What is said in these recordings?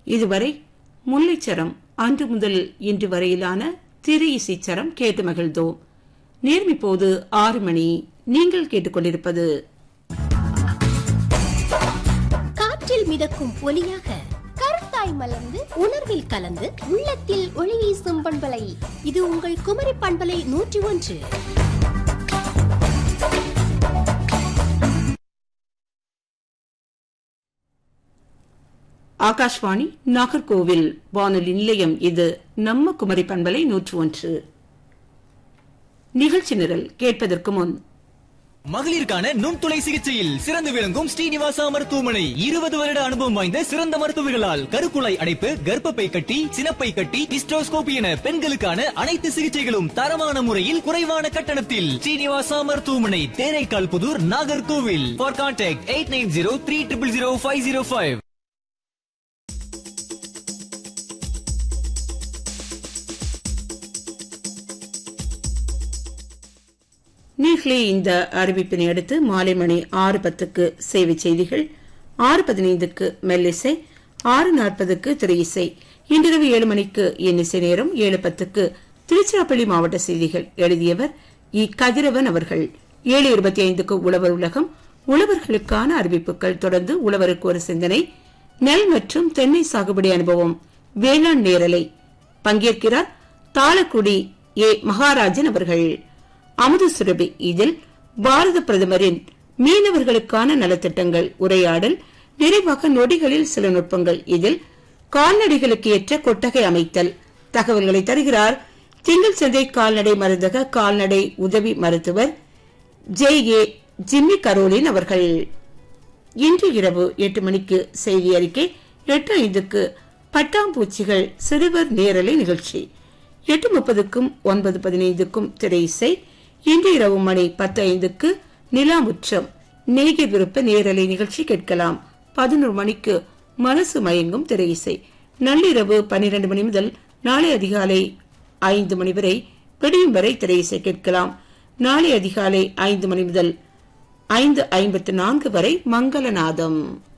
இதுவரை முல்லைச்சரம் அன்று முதல் இன்று வரையிலான திரு இசைச்சரம் கேட்டு மகிழ்ந்தோம் நேர்மி போது ஆறு மணி நீங்கள் கேட்டுக்கொண்டிருப்பது காற்றில் மிதக்கும் ஒலியாக கருத்தாய் மலர்ந்து உணர்வில் கலந்து உள்ளத்தில் ஒளி வீசும் பண்பலை இது உங்கள் குமரி பண்பலை நூற்றி ஒன்று ஆகாஷ்வாணி நாகர்கோவில் வானொலி நிலையம் இது நம்ம குமரி பண்பலை நூற்று ஒன்று நிகழ்ச்சி நிரல் கேட்பதற்கு முன் மகளிருக்கான நுண்துளை சிகிச்சையில் சிறந்து விளங்கும் ஸ்ரீனிவாசா மருத்துவமனை இருபது வருட அனுபவம் வாய்ந்த சிறந்த மருத்துவர்களால் கருக்குழாய் அடைப்பு கர்ப்பப்பை கட்டி சினப்பை கட்டி டிஸ்ட்ரோஸ்கோபி என பெண்களுக்கான அனைத்து சிகிச்சைகளும் தரமான முறையில் குறைவான கட்டணத்தில் ஸ்ரீனிவாசா மருத்துவமனை Theraikal Puthur Nagercoil for contact eight nine zero three triple zero five zero five நீர்களே இந்த அறிவிப்பினை அடுத்து மாலை மணி ஆறு பத்துக்கு சேவை செய்திகள் ஆறு பதினைந்துக்கு மெல்லிசை ஆறு நாற்பதுக்கு திரு இசை இன்றிரவு ஏழு மணிக்கு இன்னிசை நேரம் ஏழு பத்துக்கு திருச்சிராப்பள்ளி மாவட்ட செய்திகள் எழுதியவர் இ கதிரவன் அவர்கள் ஏழு இருபத்தி ஐந்துக்கு உழவர் உலகம் உழவர்களுக்கான அறிவிப்புகள் தொடர்ந்து உழவருக்கு ஒரு சிந்தனை நெல் மற்றும் தென்னை சாகுபடி அனுபவம் வேளாண் நேரலை பங்கேற்கிறார் தாளக்குடி ஏ மகாராஜன் அவர்கள் அமுது சுரபி இதில் பாரத பிரதமரின் மீனவர்களுக்கான நலத்திட்டங்கள் உரையாடல் நிறைவாக நொடிகளில் சில நுட்பங்கள் இதில் கால்நடைகளுக்கு ஏற்ற கொட்டகை அமைத்தல் தகவல்களை தருகிறார் திங்கள் சந்தை கால்நடை மருந்தக கால்நடை உதவி மருத்துவர் ஜே ஏ ஜிம்மி கரோலின் அவர்கள் இன்று இரவு எட்டு மணிக்கு செய்தி அறிக்கை எட்டு ஐந்துக்கு பட்டாம்பூச்சிகள் சிறுவர் நேரலை நிகழ்ச்சி எட்டு முப்பதுக்கும் ஒன்பது பதினைந்துக்கும் திரை இசை இன்று இரவு மணி பத்து ஐந்துக்கு நிலாமுற்றம் நேகை விருப்ப நேரலை நிகழ்ச்சி கேட்கலாம் பதினோரு மணிக்கு மனசு மயங்கும் திரை இசை நள்ளிரவு பன்னிரண்டு மணி முதல் நாளை அதிகாலை ஐந்து மணி வரை விடியும் வரை திரை இசை கேட்கலாம் நாளை அதிகாலை ஐந்து மணி முதல் ஐந்து ஐம்பத்து நான்கு வரை மங்களநாதம்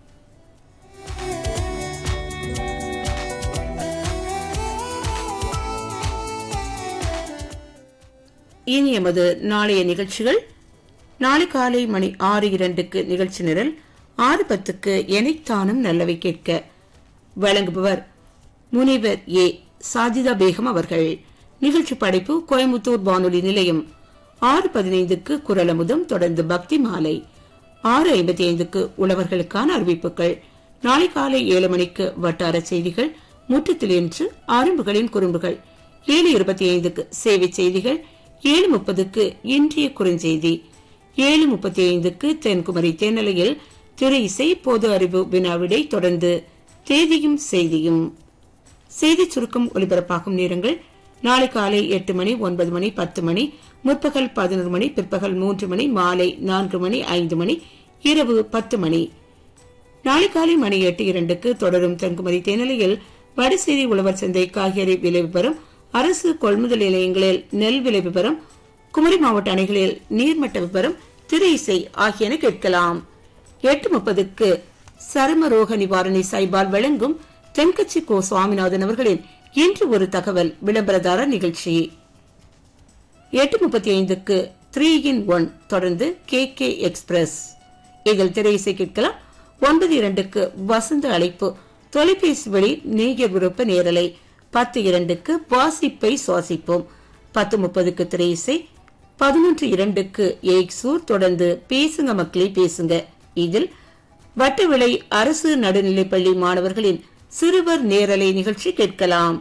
இனி எமது நாளைய நிகழ்ச்சிகள் நாளை காலை மணி ஆறு இரண்டுக்கு நிகழ்ச்சி நிரல் ஆறு பத்துக்கு எனைத்தானும் நல்லவை கேட்க வழங்குபவர் முனைவர் ஏ சாஜிதா பேகம் அவர்கள் நிகழ்ச்சி படைப்பு கோயம்புத்தூர் வானொலி நிலையம் ஆறு பதினைந்துக்கு குரலமுதம் தொடர்ந்து பக்தி மாலை ஆறு ஐம்பத்தி ஐந்துக்கு உழவர்களுக்கான அறிவிப்புகள் நாளை காலை ஏழு மணிக்கு வட்டார செய்திகள் முற்றத்தில் என்று அரும்புகளின் குறும்புகள் ஏழு இருபத்தி ஐந்துக்கு சேவை செய்திகள் ஏழு முப்பதுக்கு இன்றைய குறுஞ்செய்தி ஏழு முப்பத்தி ஐந்துக்கு தென்குமரி தேனலையில் திரை இசை பொது அறிவு வினாவிடை தொடர்ந்து தேதியும் செய்தியும் செய்தி சுருக்கம் ஒலிபரப்பாகும் நேரங்கள் நாளை காலை எட்டு மணி ஒன்பது மணி பத்து மணி முற்பகல் பதினோரு மணி பிற்பகல் மூன்று மணி மாலை நான்கு மணி ஐந்து மணி இரவு பத்து மணி நாளை காலை மணி எட்டு இரண்டுக்கு தொடரும் தென்குமரி தேனிலையில் வடசேரி உழவர் சந்தை காய்கறி விலை விவரம் அரசு கொள்முதல் நிலையங்களில் நெல் விலை விவரம் குமரி மாவட்ட அணைகளில் நீர்மட்ட விவரம் திரு இசை ஆகியன கேட்கலாம் எட்டு முப்பதுக்கு சரும ரோக நிவாரணி சைபால் வழங்கும் தென்கட்சி கோ சுவாமிநாதன் அவர்களின் இன்று ஒரு தகவல் விளம்பரதார நிகழ்ச்சி எட்டு முப்பத்தி ஐந்துக்கு த்ரீ இன் ஒன் தொடர்ந்து கே கே எக்ஸ்பிரஸ் இதில் திரை இசை கேட்கலாம் ஒன்பது இரண்டுக்கு வசந்த அழைப்பு தொலைபேசி வழி நேயர் விருப்ப நேரலை பத்து இரண்டுக்கு வாசிப்பை சுவாசிப்போம் பத்து முப்பதுக்கு திரை இசை பதினொன்று இரண்டுக்கு ஏக்சூர் தொடர்ந்து பேசுங்க மக்களே பேசுங்க இதில் வட்டவிளை அரசு நடுநிலைப்பள்ளி மாணவர்களின் சிறுவர் நேரலை நிகழ்ச்சி கேட்கலாம்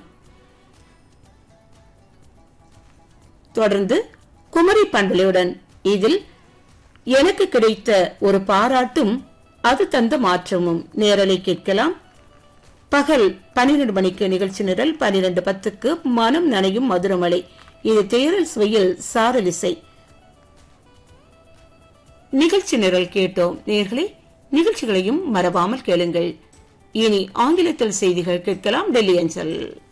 தொடர்ந்து குமரி பண்பலையுடன் இதில் எனக்கு கிடைத்த ஒரு பாராட்டும் அது தந்த மாற்றமும் நேரலை கேட்கலாம் பகல் பனிரெண்டு மணிக்கு நிகழ்ச்சி நிரல் பனிரெண்டு பத்துக்கு மனம் நனையும் மதுரமலை இது தேரல் சுவையில் சாரலிசை நிகழ்ச்சி நிரல் கேட்டோம் நேர்களை நிகழ்ச்சிகளையும் மறவாமல் கேளுங்கள் இனி ஆங்கிலத்தில் செய்திகள் கேட்கலாம் டெல்லி அஞ்சல்